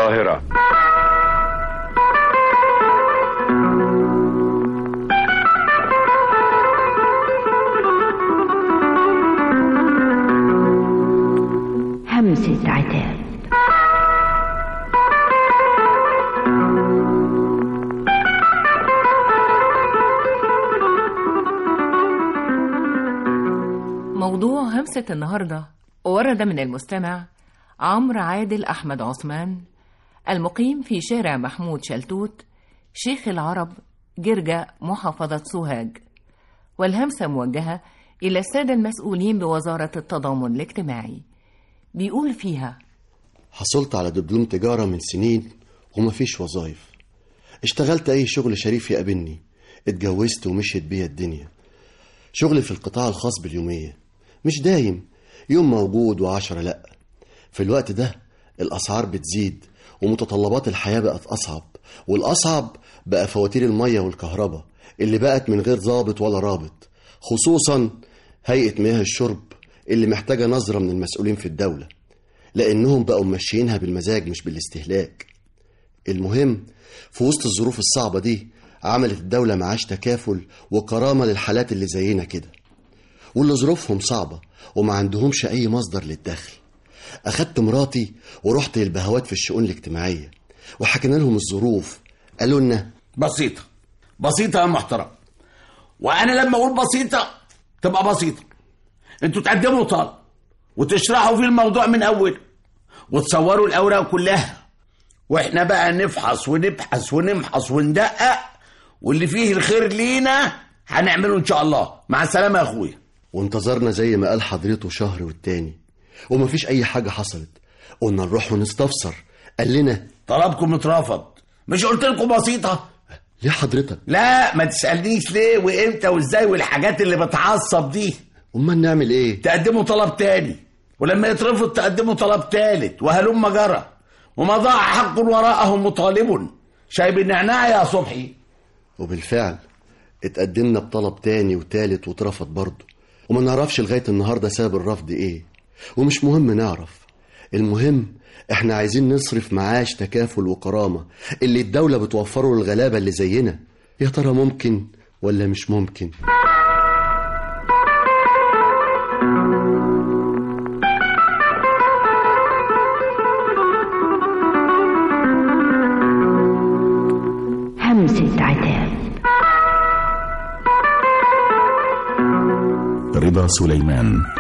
القاهرة همسة عتاب موضوع همسة النهاردة ورد من المستمع عمرو عادل أحمد عثمان المقيم في شارع محمود شلتوت شيخ العرب جرجة محافظة سوهاج والهمسة موجهة إلى السادة المسؤولين بوزارة التضامن الاجتماعي بيقول فيها حصلت على دبلوم تجارة من سنين ومفيش وظايف اشتغلت أي شغل شريف يقابلني اتجوزت ومشيت بيا الدنيا شغل في القطاع الخاص باليومية مش دايم يوم موجود وعشرة لأ في الوقت ده الأسعار بتزيد ومتطلبات الحياة بقت أصعب والأصعب بقى فواتير المية والكهرباء اللي بقت من غير ضابط ولا رابط خصوصا هيئة مياه الشرب اللي محتاجة نظرة من المسؤولين في الدولة لأنهم بقوا ماشيينها بالمزاج مش بالاستهلاك المهم في وسط الظروف الصعبة دي عملت الدولة معاش تكافل وكرامة للحالات اللي زينا كده واللي ظروفهم صعبة وما عندهمش أي مصدر للدخل أخدت مراتي ورحت للبهوات في الشؤون الاجتماعية وحكينا لهم الظروف قالوا لنا بسيطة بسيطة يا محترم وأنا لما أقول بسيطة تبقى بسيطة أنتوا تقدموا طلب وتشرحوا فيه الموضوع من أول وتصوروا الأوراق كلها وإحنا بقى نفحص ونبحث ونمحص وندقق واللي فيه الخير لينا هنعمله إن شاء الله مع السلامة يا أخويا وانتظرنا زي ما قال حضرته شهر والتاني ومفيش أي حاجة حصلت قلنا نروح ونستفسر قال لنا طلبكم اترفض مش قلت لكم بسيطة ليه حضرتك لا ما تسألنيش ليه وإمتى وإزاي والحاجات اللي بتعصب دي أمال نعمل إيه تقدموا طلب تاني ولما يترفض تقدموا طلب تالت وهلم جرى وما ضاع حق وراءه مطالب شايب النعناع يا صبحي وبالفعل اتقدمنا بطلب تاني وتالت واترفض برضه وما نعرفش لغاية النهاردة سبب الرفض ايه ومش مهم نعرف المهم احنا عايزين نصرف معاش تكافل وكرامة اللي الدولة بتوفره للغلابة اللي زينا يا ترى ممكن ولا مش ممكن همسة عتاب رضا سليمان